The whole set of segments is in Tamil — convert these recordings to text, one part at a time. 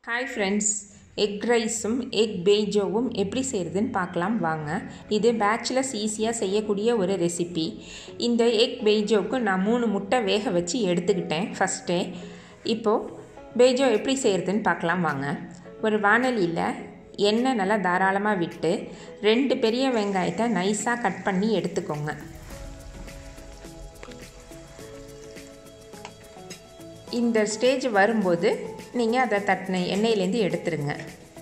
ஹாய் ஃப்ரெண்ட்ஸ் எக் ரைஸும் எக் பேஜோவும் எப்படி செய்கிறதுன்னு பார்க்கலாம் வாங்க இது பேச்சுலர்ஸ் ஈஸியாக செய்யக்கூடிய ஒரு ரெசிபி இந்த எக் பேஜோவுக்கு நான் மூணு முட்டை வேக வச்சு எடுத்துக்கிட்டேன் ஃபஸ்ட்டே இப்போது பேஜோ எப்படி செய்கிறதுன்னு பார்க்கலாம் வாங்க ஒரு வானலியில் எண்ணெய் நல்லா தாராளமாக விட்டு ரெண்டு பெரிய வெங்காயத்தை நைஸாக கட் பண்ணி எடுத்துக்கோங்க இந்த ஸ்டேஜ் வரும்போது நீங்கள் அதை தட்டின எண்ணெயிலேருந்து எடுத்துருங்க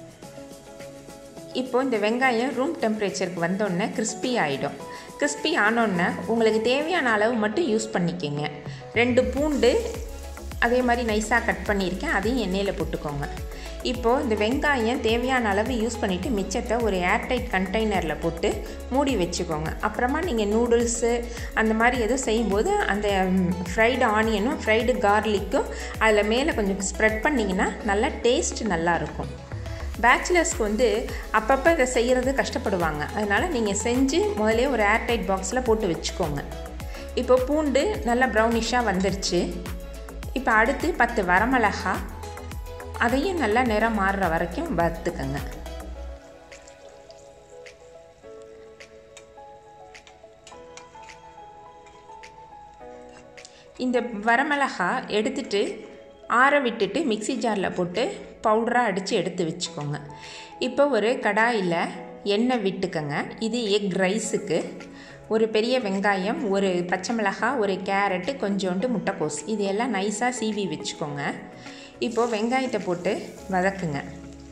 இப்போ இந்த வெங்காயம் ரூம் டெம்பரேச்சருக்கு வந்தோடனே கிறிஸ்பி ஆகிடும் கிறிஸ்பி ஆனோடனே உங்களுக்கு தேவையான அளவு மட்டும் யூஸ் பண்ணிக்கோங்க ரெண்டு பூண்டு அதே மாதிரி நைஸாக கட் பண்ணியிருக்கேன் அதையும் எண்ணெயில் போட்டுக்கோங்க இப்போது இந்த வெங்காயம் தேவையான அளவு யூஸ் பண்ணிவிட்டு மிச்சத்தை ஒரு ஏர்டைட் கண்டெய்னரில் போட்டு மூடி வச்சுக்கோங்க அப்புறமா நீங்கள் நூடுல்ஸு அந்த மாதிரி எதுவும் செய்யும்போது அந்த ஃப்ரைடு ஆனியனும் ஃப்ரைடு கார்லிக்கும் அதில் மேலே கொஞ்சம் ஸ்ப்ரெட் பண்ணிங்கன்னா நல்லா டேஸ்ட் நல்லாயிருக்கும் பேச்சுலர்ஸ்க்கு வந்து அப்பப்போ இதை செய்கிறது கஷ்டப்படுவாங்க அதனால் நீங்கள் செஞ்சு முதலே ஒரு ஏர்டைட் பாக்ஸில் போட்டு வச்சுக்கோங்க இப்போ பூண்டு நல்லா ப்ரௌனிஷாக வந்துருச்சு இப்போ அடுத்து பத்து வரமிளகா அதையும் நல்லா நிறம் மாறுற வரைக்கும் வறுத்துக்கங்க இந்த வரமிளகா எடுத்துட்டு ஆற விட்டுட்டு மிக்சி ஜாரில் போட்டு பவுடராக அடித்து எடுத்து வச்சுக்கோங்க இப்போ ஒரு கடாயில் எண்ணெய் விட்டுக்கங்க இது எக் ரைஸுக்கு ஒரு பெரிய வெங்காயம் ஒரு பச்சை மிளகாய் ஒரு கேரட்டு கொஞ்சோண்டு முட்டைக்கோஸ் இது எல்லாம் நைஸாக சீவி வச்சுக்கோங்க இப்போது வெங்காயத்தை போட்டு வதக்குங்க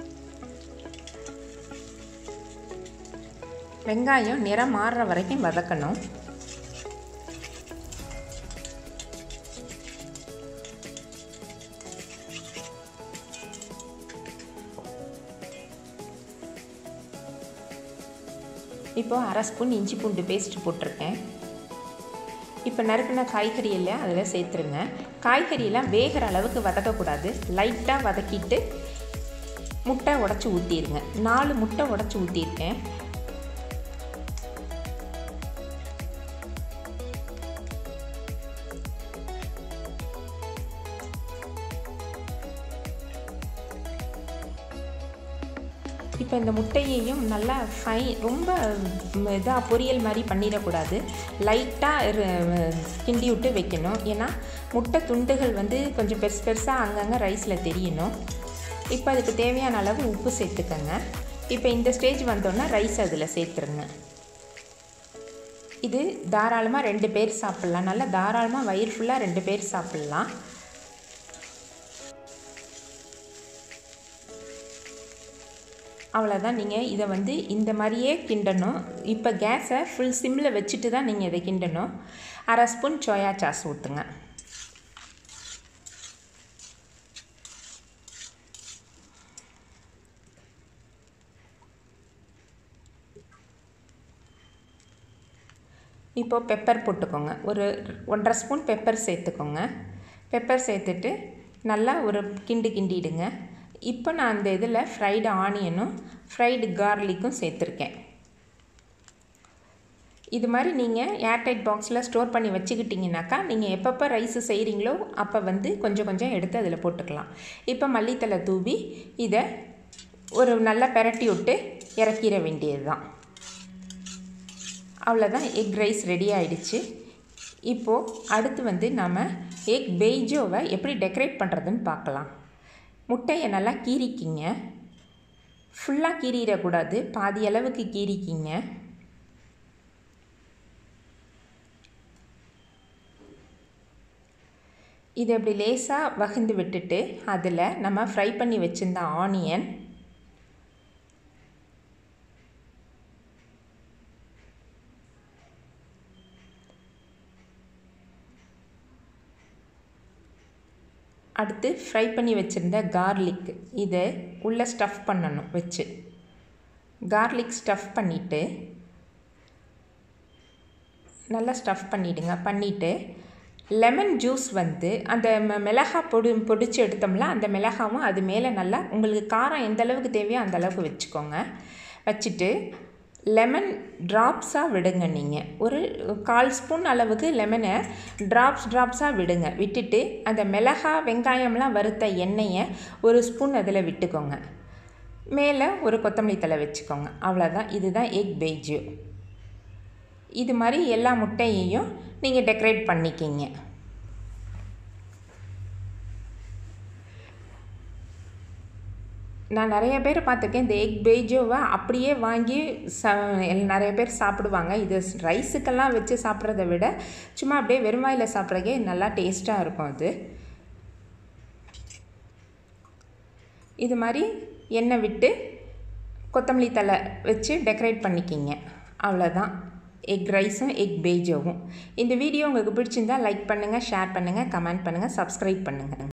வெங்காயம் நிறம் மாறுற வரைக்கும் வதக்கணும் இப்போது அரை ஸ்பூன் இஞ்சி பூண்டு பேஸ்ட் போட்டிருக்கேன் இப்போ நறுக்கின காய்கறி எல்லாம் அதில் சேர்த்துருங்க காய்கறியெல்லாம் வேகிற அளவுக்கு வதக்கக்கூடாது லைட்டாக வதக்கிட்டு முட்டை உடச்சி ஊற்றிடுங்க நாலு முட்டை உடச்சி ஊற்றிருக்கேன் இப்போ இந்த முட்டையையும் நல்லா ஃபை ரொம்ப இதாக பொரியல் மாதிரி பண்ணிடக்கூடாது லைட்டாக கிண்டி விட்டு வைக்கணும் ஏன்னா முட்டை துண்டுகள் வந்து கொஞ்சம் பெருசு பெருசாக அங்கங்கே ரைஸில் தெரியணும் இப்போ அதுக்கு தேவையான அளவு உப்பு சேர்த்துக்கங்க இப்போ இந்த ஸ்டேஜ் வந்தோன்னா ரைஸ் அதில் சேர்த்துருங்க இது தாராளமாக ரெண்டு பேர் சாப்பிட்லாம் நல்லா தாராளமாக வயிறு ஃபுல்லாக ரெண்டு பேர் சாப்பிட்லாம் அவ்வளோதான் நீங்கள் இதை வந்து இந்த மாதிரியே கிண்டணும் இப்போ கேஸை ஃபுல் சிம்மில் வச்சுட்டு தான் நீங்கள் இதை கிண்டணும் அரை ஸ்பூன் சோயா சாஸ் ஊற்றுங்க இப்போது பெப்பர் போட்டுக்கோங்க ஒரு ஒன்றரை ஸ்பூன் பெப்பர் சேர்த்துக்கோங்க பெப்பர் சேர்த்துட்டு நல்லா ஒரு கிண்டு கிண்டிடுங்க இப்போ நான் அந்த இதில் ஃப்ரைடு ஆனியனும் ஃப்ரைடு கார்லிக்கும் சேர்த்துருக்கேன் இது மாதிரி நீங்கள் ஏர்டைட் பாக்ஸில் ஸ்டோர் பண்ணி வச்சுக்கிட்டிங்கனாக்கா நீங்கள் எப்பப்போ ரைஸு செய்கிறீங்களோ அப்போ வந்து கொஞ்சம் கொஞ்சம் எடுத்து அதில் போட்டுக்கலாம் இப்போ மல்லித்தலை தூவி இதை ஒரு நல்லா பெரட்டி விட்டு இறக்கிற வேண்டியது தான் அவ்வளோதான் எக் ரைஸ் ரெடி ஆகிடுச்சு இப்போது அடுத்து வந்து நம்ம எக் பெய்ஜோவை எப்படி டெக்கரேட் பண்ணுறதுன்னு பார்க்கலாம் முட்டையை நல்லா கீறிக்கிங்க ஃபுல்லாக கீறிடக்கூடாது பாதி அளவுக்கு கீறிக்கிங்க இது அப்படி லேசாக வகுந்து விட்டுட்டு அதில் நம்ம ஃப்ரை பண்ணி வச்சுருந்த ஆனியன் அடுத்து ஃப்ரை பண்ணி வச்சுருந்த கார்லிக் இதை உள்ளே ஸ்டஃப் பண்ணணும் வச்சு கார்லிக் ஸ்டஃப் பண்ணிவிட்டு நல்லா ஸ்டஃப் பண்ணிவிடுங்க பண்ணிவிட்டு லெமன் ஜூஸ் வந்து அந்த மிளகா பொடி பொடிச்சு எடுத்தோம்ல அந்த மிளகாவும் அது மேலே நல்லா உங்களுக்கு காரம் எந்த அளவுக்கு தேவையோ அந்த அளவுக்கு வச்சுக்கோங்க வச்சுட்டு லெமன் ட்ராப்ஸாக விடுங்க நீங்கள் ஒரு கால் ஸ்பூன் அளவுக்கு லெமனை ட்ராப்ஸ் ட்ராப்ஸாக விடுங்க விட்டுட்டு அந்த மிளகா வெங்காயம்லாம் வறுத்த எண்ணெயை ஒரு ஸ்பூன் அதில் விட்டுக்கோங்க மேலே ஒரு கொத்தமல்லி தலை வச்சுக்கோங்க அவ்வளோதான் இதுதான் எக் பெய்ஜியோ இது மாதிரி எல்லா முட்டையையும் நீங்கள் டெக்கரேட் பண்ணிக்கிங்க நான் நிறைய பேர் பார்த்துருக்கேன் இந்த எக் பேஜோவை அப்படியே வாங்கி ச நிறைய பேர் சாப்பிடுவாங்க இது ரைஸுக்கெல்லாம் வச்சு சாப்பிட்றத விட சும்மா அப்படியே வெறும் வாயில் சாப்பிட்றக்கே நல்லா டேஸ்ட்டாக இருக்கும் அது இது மாதிரி எண்ணெய் விட்டு கொத்தமல்லி தலை வச்சு டெக்கரேட் பண்ணிக்கிங்க அவ்வளோதான் எக் ரைஸும் எக் பேஜோவும் இந்த வீடியோ உங்களுக்கு பிடிச்சிருந்தால் லைக் பண்ணுங்கள் ஷேர் பண்ணுங்கள் கமெண்ட் பண்ணுங்கள் சப்ஸ்கிரைப் பண்ணுங்கள்